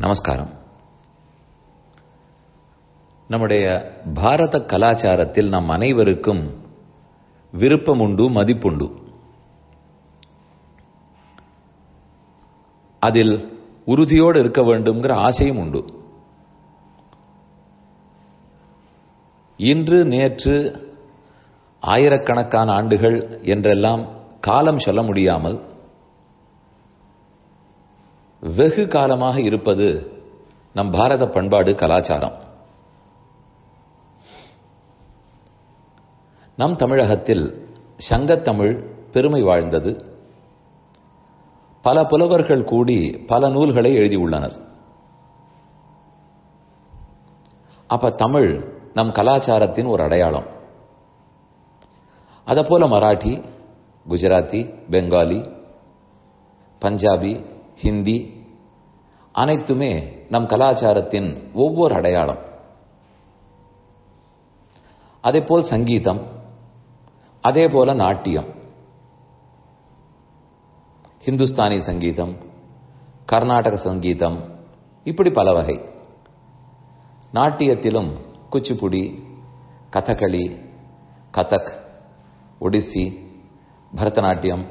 நமஸ்காரம் நம்முடைய பாரத கலாச்சாரத்தில் நம் அனைவருக்கும் விருப்பம் உண்டு மதிப்புண்டு அதில் உறுதியோடு இருக்க வேண்டும்ங்கிற ஆசையும் உண்டு இன்று நேற்று ஆயிரக்கணக்கான ஆண்டுகள் என்றெல்லாம் காலம் சொல்ல முடியாமல் வெகு காலமாக இருப்பது நம் பாரத பண்பாடு கலாச்சாரம் நம் தமிழகத்தில் சங்கத்தமிழ் பெருமை வாழ்ந்தது பல புலவர்கள் கூடி பல நூல்களை எழுதியுள்ளனர் அப்ப தமிழ் நம் கலாச்சாரத்தின் ஒரு அடையாளம் போல மராட்டி குஜராத்தி பெங்காலி பஞ்சாபி ஹிந்தி அனைத்துமே நம் கலாச்சாரத்தின் ஒவ்வொரு அடையாளம் அதேபோல் சங்கீதம் அதே போல நாட்டியம் ஹிந்துஸ்தானி சங்கீதம் கர்நாடக சங்கீதம் இப்படி பல வகை நாட்டியத்திலும் குச்சிப்புடி கதகளி கதக் ஒடிசி பரதநாட்டியம்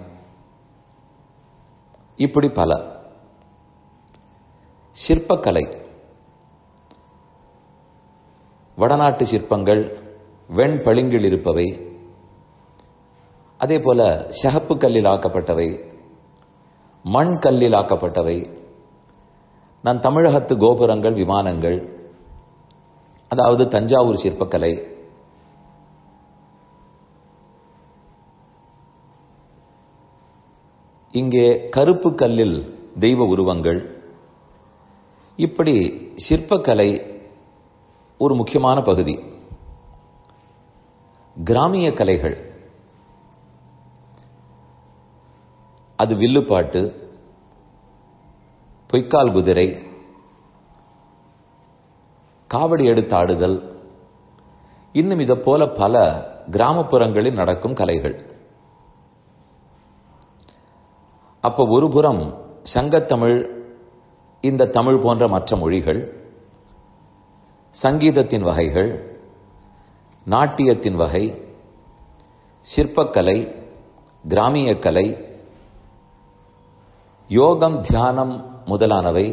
இப்படி பல சிற்பக்கலை வடநாட்டு சிற்பங்கள் வெண் பளிங்கில் இருப்பவை அதே போல சகப்பு கல்லில் ஆக்கப்பட்டவை மண் கல்லில் ஆக்கப்பட்டவை நான் தமிழகத்து கோபுரங்கள் விமானங்கள் அதாவது தஞ்சாவூர் சிற்பக்கலை இங்கே கருப்பு கல்லில் தெய்வ உருவங்கள் இப்படி சிற்பக்கலை ஒரு முக்கியமான பகுதி கிராமிய கலைகள் அது வில்லுப்பாட்டு பொய்க்கால் குதிரை காவடி எடுத்து ஆடுதல் இன்னும் இதை போல பல கிராமப்புறங்களில் நடக்கும் கலைகள் அப்ப ஒரு புறம் சங்கத்தமிழ் இந்த தமிழ் போன்ற மற்ற மொழிகள் சங்கீதத்தின் வகைகள் நாட்டியத்தின் வகை சிற்பக்கலை கிராமிய கலை யோகம் தியானம் முதலானவை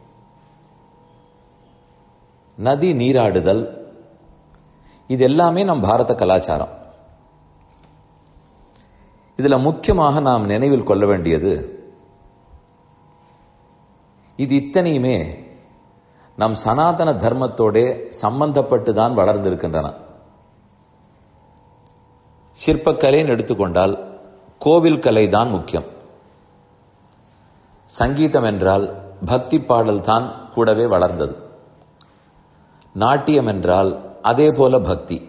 நதி நீராடுதல் இது எல்லாமே நம் பாரத கலாச்சாரம் இதுல முக்கியமாக நாம் நினைவில் கொள்ள வேண்டியது இது இத்தனையுமே நம் சனாதன தர்மத்தோட சம்பந்தப்பட்டு தான் வளர்ந்திருக்கின்றன சிற்பக்கலைன்னு எடுத்துக்கொண்டால் கோவில் கலை தான் முக்கியம் சங்கீதம் என்றால் பக்தி பாடல் தான் கூடவே வளர்ந்தது நாட்டியம் என்றால் அதே போல பக்தி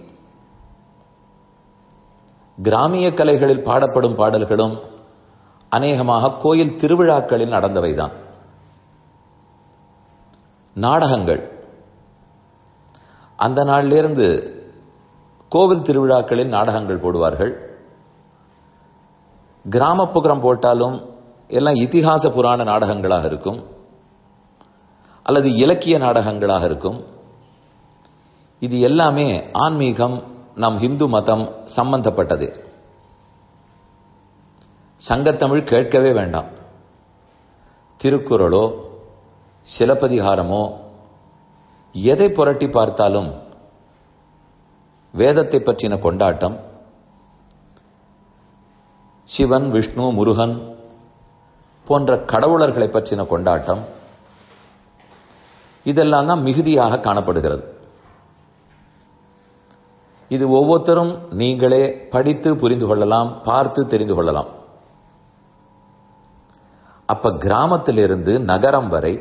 கிராமிய கலைகளில் பாடப்படும் பாடல்களும் அநேகமாக கோயில் திருவிழாக்களில் நடந்தவைதான் நாடகங்கள் அந்த நாளிலிருந்து கோவில் திருவிழாக்களில் நாடகங்கள் போடுவார்கள் கிராமப்புறம் போட்டாலும் எல்லாம் இத்திகாச புராண நாடகங்களாக இருக்கும் அல்லது இலக்கிய நாடகங்களாக இருக்கும் இது எல்லாமே ஆன்மீகம் நம் இந்து மதம் சம்பந்தப்பட்டது சங்கத்தமிழ் கேட்கவே வேண்டாம் திருக்குறளோ சிலப்பதிகாரமோ எதை புரட்டி பார்த்தாலும் வேதத்தை பற்றின கொண்டாட்டம் சிவன் விஷ்ணு முருகன் போன்ற கடவுளர்களை பற்றின கொண்டாட்டம் இதெல்லாம் தான் மிகுதியாக காணப்படுகிறது இது ஒவ்வொருத்தரும் நீங்களே படித்து புரிந்து கொள்ளலாம் பார்த்து தெரிந்து கொள்ளலாம் அப்ப கிராமத்திலிருந்து நகரம் வரை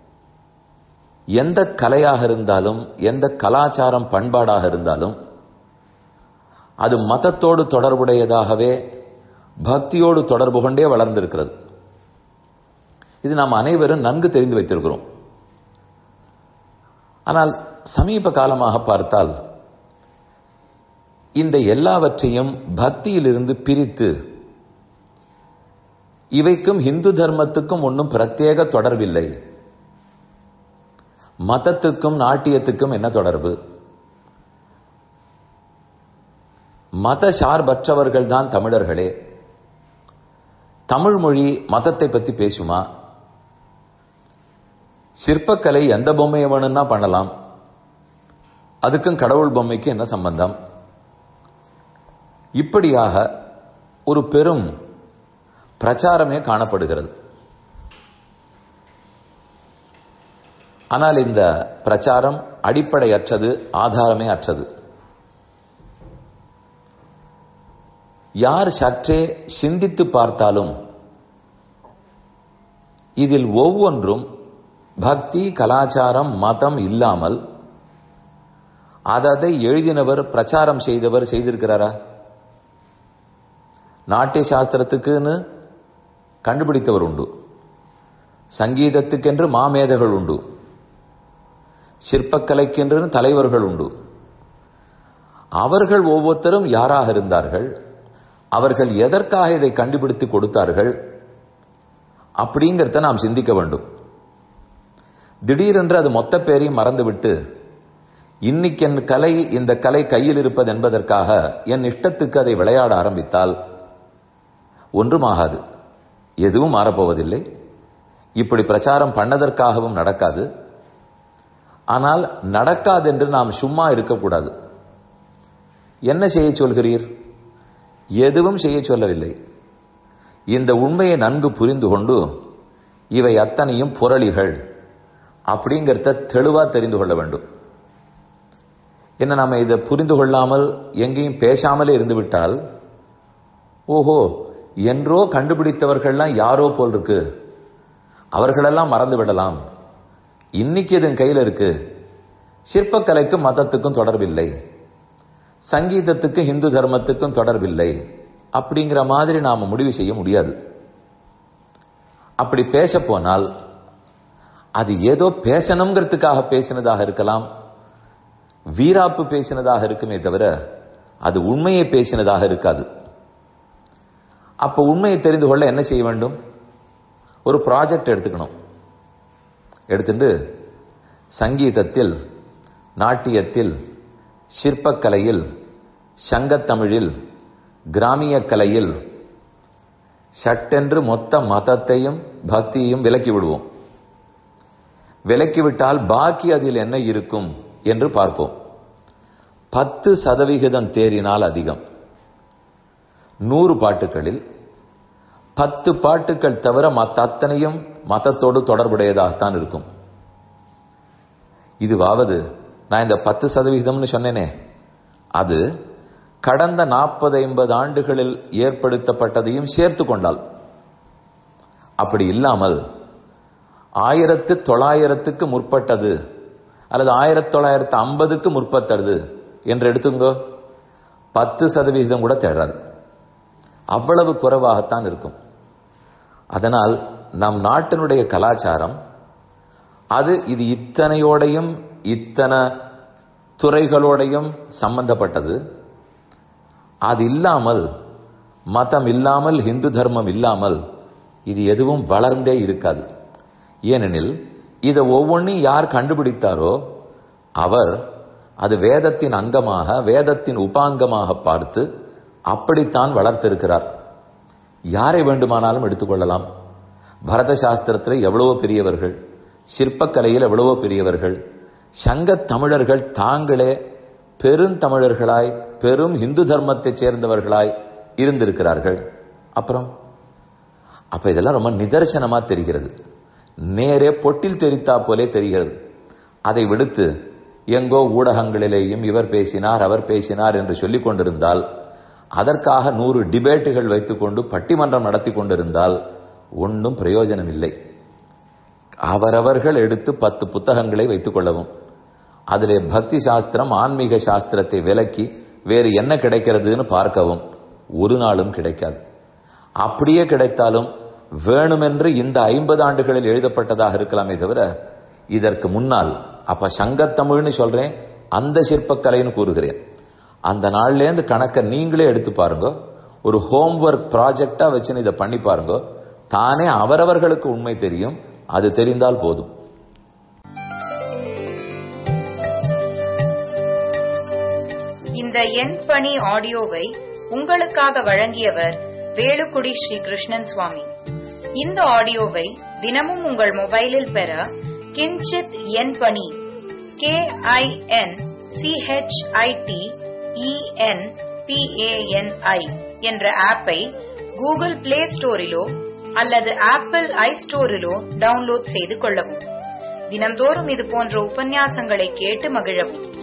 எந்த கலையாக இருந்தாலும் எந்த கலாச்சாரம் பண்பாடாக இருந்தாலும் அது மதத்தோடு தொடர்புடையதாகவே பக்தியோடு தொடர்பு கொண்டே வளர்ந்திருக்கிறது இது நாம் அனைவரும் நன்கு தெரிந்து வைத்திருக்கிறோம் ஆனால் சமீப காலமாக பார்த்தால் இந்த எல்லாவற்றையும் பக்தியிலிருந்து பிரித்து இவைக்கும் இந்து தர்மத்துக்கும் ஒன்றும் பிரத்யேக தொடர்பில்லை மதத்துக்கும் நாட்டியத்துக்கும் என்ன தொடர்பு மத சார்பற்றவர்கள் தான் தமிழர்களே தமிழ் மொழி மதத்தை பத்தி பேசுமா சிற்பக்கலை எந்த பொம்மையை வேணும்னா பண்ணலாம் அதுக்கும் கடவுள் பொம்மைக்கு என்ன சம்பந்தம் இப்படியாக ஒரு பெரும் பிரச்சாரமே காணப்படுகிறது ஆனால் இந்த பிரச்சாரம் அடிப்படையற்றது ஆதாரமே அற்றது யார் சற்றே சிந்தித்து பார்த்தாலும் இதில் ஒவ்வொன்றும் பக்தி கலாச்சாரம் மதம் இல்லாமல் அதை எழுதினவர் பிரச்சாரம் செய்தவர் செய்திருக்கிறாரா நாட்டிய சாஸ்திரத்துக்குன்னு கண்டுபிடித்தவர் உண்டு சங்கீதத்துக்கென்று மாமேதைகள் உண்டு சிற்பக்கலைக்கென்று தலைவர்கள் உண்டு அவர்கள் ஒவ்வொருத்தரும் யாராக இருந்தார்கள் அவர்கள் எதற்காக இதை கண்டுபிடித்து கொடுத்தார்கள் அப்படிங்கிறத நாம் சிந்திக்க வேண்டும் திடீரென்று அது மொத்த பேரையும் மறந்துவிட்டு இன்னைக்கு என் கலை இந்த கலை கையில் இருப்பது என்பதற்காக என் இஷ்டத்துக்கு அதை விளையாட ஆரம்பித்தால் ஒன்றுமாகாது எதுவும் மாறப்போவதில்லை இப்படி பிரச்சாரம் பண்ணதற்காகவும் நடக்காது ஆனால் நடக்காதென்று நாம் சும்மா இருக்கக்கூடாது என்ன செய்ய சொல்கிறீர் எதுவும் செய்ய சொல்லவில்லை இந்த உண்மையை நன்கு புரிந்து கொண்டு இவை அத்தனையும் புரளிகள் அப்படிங்கிறத தெளிவா தெரிந்து கொள்ள வேண்டும் என்ன நாம இதை புரிந்து கொள்ளாமல் எங்கேயும் பேசாமலே இருந்து விட்டால் ஓஹோ என்றோ கண்டுபிடித்தவர்கள்லாம் யாரோ போல் இருக்கு அவர்களெல்லாம் மறந்து விடலாம் இன்னைக்கு இதன் கையில் இருக்கு சிற்பக்கலைக்கும் மதத்துக்கும் தொடர்பில்லை சங்கீதத்துக்கும் இந்து தர்மத்துக்கும் தொடர்பில்லை அப்படிங்கிற மாதிரி நாம முடிவு செய்ய முடியாது அப்படி பேச போனால் அது ஏதோ பேசணுங்கிறதுக்காக பேசினதாக இருக்கலாம் வீராப்பு பேசினதாக இருக்குமே தவிர அது உண்மையை பேசினதாக இருக்காது அப்ப உண்மையை தெரிந்து கொள்ள என்ன செய்ய வேண்டும் ஒரு ப்ராஜெக்ட் எடுத்துக்கணும் எடுத்துட்டு சங்கீதத்தில் நாட்டியத்தில் சிற்பக்கலையில் சங்கத்தமிழில் கிராமிய கலையில் சட்டென்று மொத்த மதத்தையும் பக்தியையும் விலக்கி விடுவோம் விலக்கிவிட்டால் பாக்கி அதில் என்ன இருக்கும் என்று பார்ப்போம் பத்து சதவிகிதம் தேறினால் அதிகம் நூறு பாட்டுகளில் பத்து பாட்டுகள் தவிர மற்ற அத்தனையும் மதத்தோடு தொடர்புடையதாகத்தான் இருக்கும் இதுவாவது நான் இந்த பத்து சதவிகிதம்னு சொன்னேனே அது கடந்த நாற்பது ஐம்பது ஆண்டுகளில் ஏற்படுத்தப்பட்டதையும் சேர்த்து கொண்டால் அப்படி இல்லாமல் ஆயிரத்து தொள்ளாயிரத்துக்கு முற்பட்டது அல்லது ஆயிரத்தி தொள்ளாயிரத்து ஐம்பதுக்கு முற்பட்டது என்று எடுத்துங்கோ பத்து சதவிகிதம் கூட தேடாது அவ்வளவு குறைவாகத்தான் இருக்கும் அதனால் நம் நாட்டினுடைய கலாச்சாரம் அது இது இத்தனையோடையும் இத்தனை துறைகளோடையும் சம்பந்தப்பட்டது அது இல்லாமல் மதம் இல்லாமல் இந்து தர்மம் இல்லாமல் இது எதுவும் வளர்ந்தே இருக்காது ஏனெனில் இதை ஒவ்வொன்றையும் யார் கண்டுபிடித்தாரோ அவர் அது வேதத்தின் அங்கமாக வேதத்தின் உபாங்கமாக பார்த்து அப்படித்தான் வளர்த்திருக்கிறார் யாரை வேண்டுமானாலும் எடுத்துக்கொள்ளலாம் பரத சாஸ்திரத்தில் எவ்வளவோ பெரியவர்கள் சிற்பக்கலையில் எவ்வளவோ பெரியவர்கள் சங்க தமிழர்கள் தாங்களே பெருந்தமிழர்களாய் பெரும் இந்து தர்மத்தைச் சேர்ந்தவர்களாய் இருந்திருக்கிறார்கள் அப்புறம் அப்ப இதெல்லாம் ரொம்ப நிதர்சனமா தெரிகிறது நேரே பொட்டில் தெரித்தா போலே தெரிகிறது அதை விடுத்து எங்கோ ஊடகங்களிலேயும் இவர் பேசினார் அவர் பேசினார் என்று சொல்லிக் கொண்டிருந்தால் அதற்காக நூறு டிபேட்டுகள் வைத்துக்கொண்டு பட்டிமன்றம் நடத்தி கொண்டிருந்தால் ஒன்றும் பிரயோஜனம் இல்லை அவரவர்கள் எடுத்து பத்து புத்தகங்களை வைத்துக் கொள்ளவும் அதிலே பக்தி சாஸ்திரம் ஆன்மீக சாஸ்திரத்தை விலக்கி வேறு என்ன கிடைக்கிறதுன்னு பார்க்கவும் ஒரு நாளும் கிடைக்காது அப்படியே கிடைத்தாலும் வேணுமென்று இந்த ஐம்பது ஆண்டுகளில் எழுதப்பட்டதாக இருக்கலாமே தவிர இதற்கு முன்னால் அப்ப சங்கத்தமிழ்னு சொல்றேன் அந்த சிற்பக்கலைன்னு கூறுகிறேன் அந்த நாள்லேருந்து கணக்கை நீங்களே எடுத்து பாருங்க ஒரு ஹோம்ஒர்க் ப்ராஜெக்டா வச்சுன்னு இதை பண்ணி பாருங்க தானே அவரவர்களுக்கு உண்மை தெரியும் அது தெரிந்தால் போதும் இந்த என் பணி ஆடியோவை உங்களுக்காக வழங்கியவர் வேலுக்குடி ஸ்ரீ கிருஷ்ணன் சுவாமி இந்த ஆடியோவை தினமும் உங்கள் மொபைலில் பெற கிஞ்சித் என் பணி கே ஐ என் சிஹெச்ஐடி இஎன் பிஏஎன்ஐ என்ற ஆப்பை கூகுள் பிளே ஸ்டோரிலோ அல்லது ஆப்பிள் ஐ ஸ்டோரிலோ டவுன்லோட் செய்து கொள்ளவும் தினம்தோறும் இது போன்ற உபன்யாசங்களை கேட்டு மகிழவும்